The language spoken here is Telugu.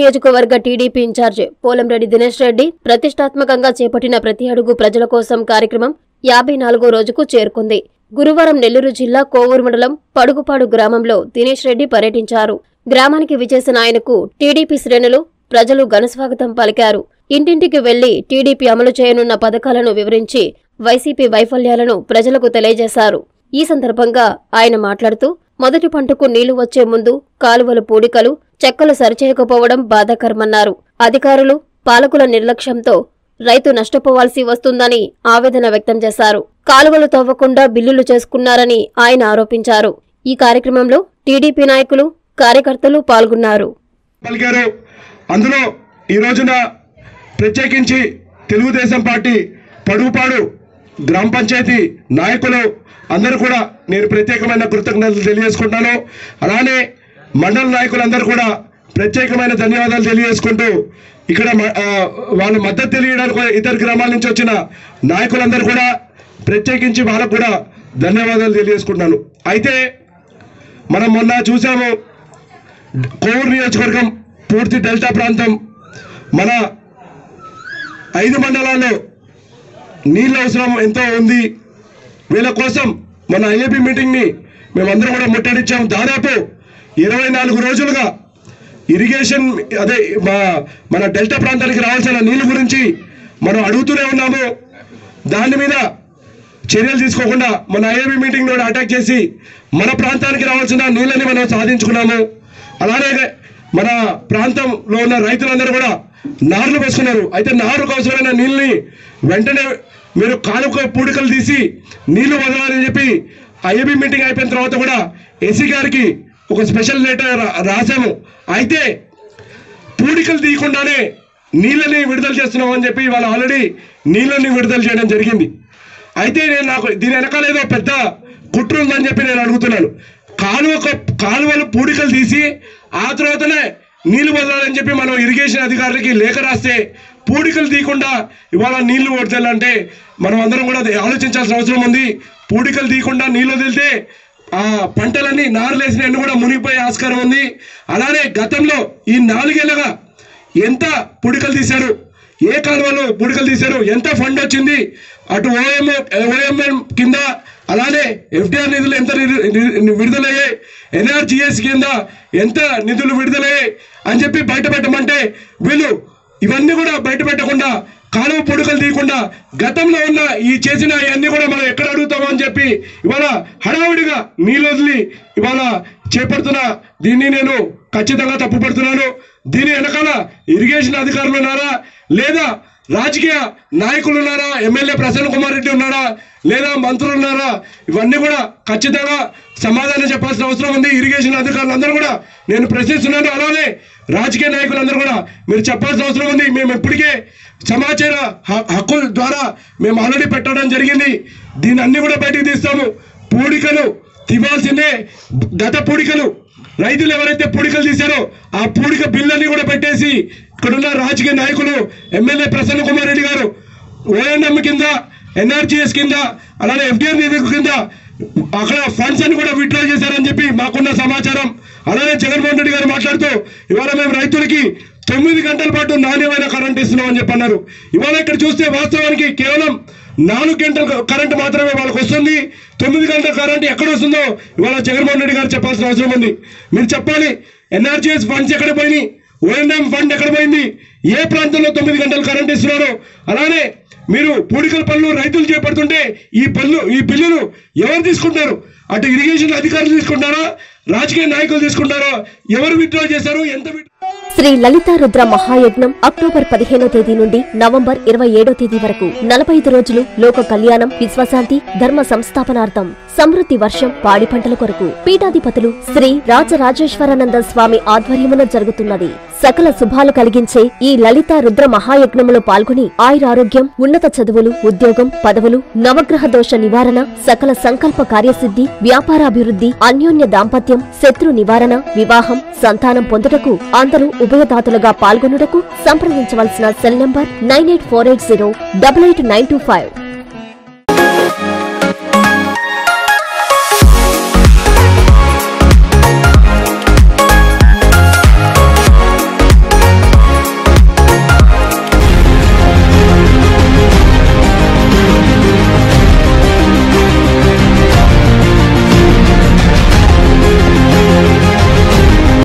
నియోజకవర్గ టీడీపీ ఇన్ఛార్జ్ పోలంరెడ్డి దినేష్ రెడ్డి ప్రతిష్టాత్మకంగా చేపట్టిన ప్రతి అడుగు ప్రజల కోసం కార్యక్రమం యాభై నాలుగో రోజుకు చేరుకుంది గురువారం నెల్లూరు జిల్లా కోవూరు మండలం పడుగుపాడు గ్రామంలో దినేష్ రెడ్డి పర్యటించారు గ్రామానికి విచేసిన ఆయనకు టీడీపీ శ్రేణులు ప్రజలు ఘనస్వాగతం పలికారు ఇంటింటికి వెళ్లి టీడీపీ అమలు చేయనున్న పథకాలను వివరించి వైసీపీ వైఫల్యాలను ప్రజలకు తెలియజేశారు ఈ సందర్భంగా ఆయన మాట్లాడుతూ మొదటి పంటకు నీళ్లు వచ్చే ముందు కాలువల పూడికలు చెక్కలు సరిచేయకపోవడం బాధాకరమన్నారు అధికారులు పాలకుల నిర్లక్ష్యంతో రైతు నష్టపోవాల్సి వస్తుందని ఆవేదన వ్యక్తం చేశారు కాలువలు తవ్వకుండా బిల్లులు చేసుకున్నారని ఆయన ఆరోపించారు ఈ కార్యక్రమంలో టీడీపీ నాయకులు కార్యకర్తలు పాల్గొన్నారు పలికారు అందులో ఈ రోజున ప్రత్యేకించి తెలుగుదేశం పార్టీ పడుగుపాడు గ్రామ పంచాయతీ నాయకులు అందరూ కూడా నేను ప్రత్యేకమైన కృతజ్ఞతలు తెలియజేసుకుంటాను అలానే మండల నాయకులందరూ కూడా ప్రత్యేకమైన ధన్యవాదాలు తెలియజేసుకుంటూ ఇక్కడ మ- ఆ, వాళ్ళ మద్దతు తెలియడానికి ఇతర గ్రామాల నుంచి వచ్చిన నాయకులందరూ కూడా ప్రత్యేకించి వాళ్ళకు కూడా ధన్యవాదాలు తెలియజేసుకుంటున్నాను అయితే మనం మొన్న చూసాము కోవూరు నియోజకవర్గం పూర్తి డెల్టా ప్రాంతం మన ఐదు మండలాల్లో నీళ్ళ అవసరం ఎంతో ఉంది వీళ్ళ కోసం మన ఐఏపీ మీటింగ్ని మేమందరం కూడా ముట్టడించాం దాదాపు ఇరవై నాలుగు రోజులుగా ఇరిగేషన్ అదే మా మన డెల్టా ప్రాంతానికి రావాల్సిన నీళ్ళ గురించి మనం అడుగుతూనే ఉన్నాము దాని మీద చర్యలు తీసుకోకుండా మన ఐఏబీ మీటింగ్ కూడా అటాక్ చేసి మన ప్రాంతానికి రావాల్సిన నీళ్ళని మనం సాధించుకున్నాము అలానే మన ప్రాంతంలో ఉన్న రైతులందరూ కూడా నారులు వేస్తున్నారు అయితే నారుకు అవసరమైన నీళ్ళని వెంటనే మీరు కాలుక పూడికలు తీసి నీళ్లు వదలాలని చెప్పి ఐఏబీ మీటింగ్ అయిపోయిన తర్వాత కూడా ఎస్సీ గారికి ఒక స్పెషల్ లెటర్ రా- రాశాము అయితే పూడికలు తీయకుండానే నీళ్ళని విడుదల చేస్తున్నాం అని చెప్పి వాళ్ళు ఆల్రెడీ నీళ్ళని విడుదల చేయడం జరిగింది అయితే నేను నాకు దీని వెనకాల ఏదో పెద్ద కుట్ర ఉందని చెప్పి నేను అడుగుతున్నాను కాలువ కాలువలు పూడికలు తీసి ఆ తర్వాతనే నీళ్లు వదలాలని చెప్పి మనం ఇరిగేషన్ అధికారులకి లేఖ రాస్తే పూడికలు తీయకుండా ఇవాళ నీళ్లు వదలాలంటే మనం అందరం కూడా అది ఆలోచించాల్సిన అవసరం ఉంది పూడికలు తీయకుండా నీళ్లు వదిలితే ఆ పంటలన్నీ నారులేసినవన్నీ కూడా మునిగిపోయే ఆస్కారం ఉంది అలానే గతంలో ఈ నాలుగేళ్లుగా ఎంత పుడికలు తీశారు ఏ కాలువలో పుడికలు తీశారు ఎంత ఫండ్ వచ్చింది అటు ఓఎం ఓఎంఎం కింద అలానే ఎఫ్డిఆర్ నిధులు ఎంత నిధు- ని- విడుదలయ్యాయి ఎన్ఆర్జిఎస్ కింద ఎంత నిధులు విడుదలయ్యాయి అని చెప్పి బయట పెట్టమంటే వీళ్ళు ఇవన్నీ కూడా బయట పెట్టకుండా కాలువ పొడుకలు తీయకుండా గతంలో ఉన్న ఈ చేసిన ఇవన్నీ కూడా మనం ఎక్కడ అడుగుతామని చెప్పి ఇవాళ హడావుడిగా నీళ్ళు వదిలి ఇవాళ చేపడుతున్న దీన్ని నేను ఖచ్చితంగా తప్పుపడుతున్నాను దీని వెనకాల ఇరిగేషన్ అధికారులు ఉన్నారా లేదా రాజకీయ నాయకులు ఉన్నారా ఎమ్మెల్యే ప్రసన్న కుమార్ రెడ్డి ఉన్నారా లేదా మంత్రులు ఉన్నారా ఇవన్నీ కూడా ఖచ్చితంగా సమాధానం చెప్పాల్సిన అవసరం ఉంది ఇరిగేషన్ అధికారులు అందరూ కూడా నేను ప్రశ్నిస్తున్నాను అలానే రాజకీయ నాయకులందరూ కూడా మీరు చెప్పాల్సిన అవసరం ఉంది మేము ఇప్పటికే సమాచార హ- హక్కుల ద్వారా మేము ఆల్రెడీ పెట్టడం జరిగింది దీన్ని అన్ని కూడా బయటికి తీస్తాము పూడికలు తీవాల్సిందే గత పూడికలు రైతులు ఎవరైతే పూడికలు తీశారో ఆ పూడిక బిల్లుని కూడా పెట్టేసి ఇక్కడున్న రాజకీయ నాయకులు ఎమ్మెల్యే ప్రసన్న కుమార్ రెడ్డి గారు ఓఎన్ఎం కింద ఎన్ఆర్జిఎస్ కింద అలానే ఎఫ్డిఆర్ నిధి కింద అక్కడ ఫండ్స్ అని కూడా విత్డ్రా చేశారని చెప్పి మాకున్న సమాచారం అలానే జగన్మోహన్ రెడ్డి గారు మాట్లాడుతూ ఇవాళ మేము రైతులకి తొమ్మిది గంటల పాటు నాణ్యమైన కరెంట్ ఇస్తున్నాం అని చెప్పి అన్నారు ఇవాళ ఇక్కడ చూస్తే వాస్తవానికి కేవలం నాలుగు గంటల కరెంట్ మాత్రమే వాళ్ళకి వస్తుంది తొమ్మిది గంటల కరెంట్ ఎక్కడ వస్తుందో ఇవాళ జగన్మోహన్ రెడ్డి గారు చెప్పాల్సిన అవసరం ఉంది మీరు చెప్పాలి ఎన్ఆర్జీఎస్ ఫండ్స్ ఎక్కడ పోయినాయి ఓఎన్ఎం ఫండ్ ఎక్కడ పోయింది ఏ ప్రాంతంలో తొమ్మిది గంటలు కరెంట్ ఇస్తున్నారు అలానే మీరు పూడికల పనులు రైతులు చేపడుతుంటే ఈ పనులు ఈ బిల్లులు ఎవరు తీసుకుంటారు అటు ఇరిగేషన్ అధికారులు తీసుకుంటారా రాజకీయ నాయకులు తీసుకుంటారా ఎవరు విత్డ్రా చేశారు ఎంత withdraw శ్రీ లలిత రుద్ర మహాయజ్ఞం అక్టోబర్ పదిహేనో తేదీ నుండి నవంబర్ ఇరవై ఏడో తేదీ వరకు నలభై ఐదు రోజులు లోక కళ్యాణం విశ్వశాంతి ధర్మ సంస్థాపనార్థం సమృద్ధి వర్షం పాడి పంటల కొరకు పీఠాధిపతులు శ్రీ రాజరాజేశ్వరానంద స్వామి ఆధ్వర్యమున జరుగుతున్నది సకల శుభాలు కలిగించే ఈ లలిత రుద్ర మహాయజ్ఞములో పాల్గొని ఆయురారోగ్యం ఉన్నత చదువులు ఉద్యోగం పదవులు నవగ్రహ దోష నివారణ సకల సంకల్ప కార్యసిద్ధి వ్యాపారాభివృద్ధి అన్యోన్య దాంపత్యం శత్రు నివారణ వివాహం సంతానం పొందుటకు అందరూ ఉభయదాతలుగా పాల్గొనుటకు సంప్రదించవలసిన cell number nine eight four eight zero double eight nine two five